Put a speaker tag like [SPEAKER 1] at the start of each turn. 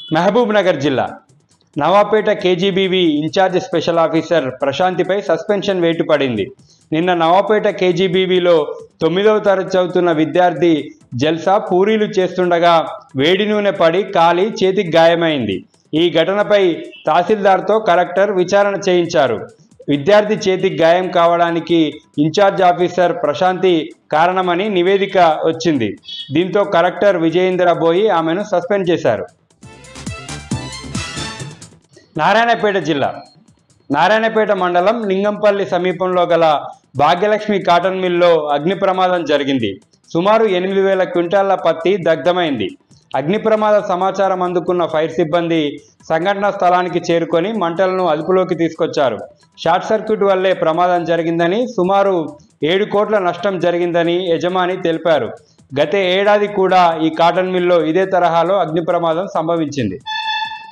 [SPEAKER 1] మహబూబ్ నగర్ జిల్లా Navapeta KGBV incharge special officer ప్రశాంతిపై suspension వేటు పడింది నిన్న నవాపేట కేజీబీవీలో తొమ్మిదవ తరగతి చదువుతున్న విద్యార్థి జల్సా పూరీలు చేస్తుండగా వేడి నూనె పడి కాలి చేతికి గాయమైంది ఈ ఘటనపై తహసీల్దార్తో కలెక్టర్ విచారణ చేయించారు విద్యార్థి చేతికి గాయం కావడానికి ఇన్ఛార్జ్ ఆఫీసర్ ప్రశాంతి కారణమని నివేదిక వచ్చింది దీంతో కలెక్టర్ విజయేంద్ర బోయి ఆమెను సస్పెండ్ చేశారు నారాయణపేట జిల్లా నారాయణపేట మండలం లింగంపల్లి సమీపంలో గల భాగ్యలక్ష్మి కాటన్ మిల్లో అగ్ని ప్రమాదం జరిగింది సుమారు ఎనిమిది వేల క్వింటాళ్ల పత్తి దగ్ధమైంది అగ్ని ప్రమాద సమాచారం అందుకున్న ఫైర్ సిబ్బంది సంఘటనా స్థలానికి చేరుకొని మంటలను అదుపులోకి తీసుకొచ్చారు షార్ట్ సర్క్యూట్ వల్లే ప్రమాదం జరిగిందని సుమారు ఏడు కోట్ల నష్టం జరిగిందని యజమాని తెలిపారు గత ఏడాది కూడా ఈ కాటన్ మిల్లో ఇదే తరహాలో అగ్ని ప్రమాదం సంభవించింది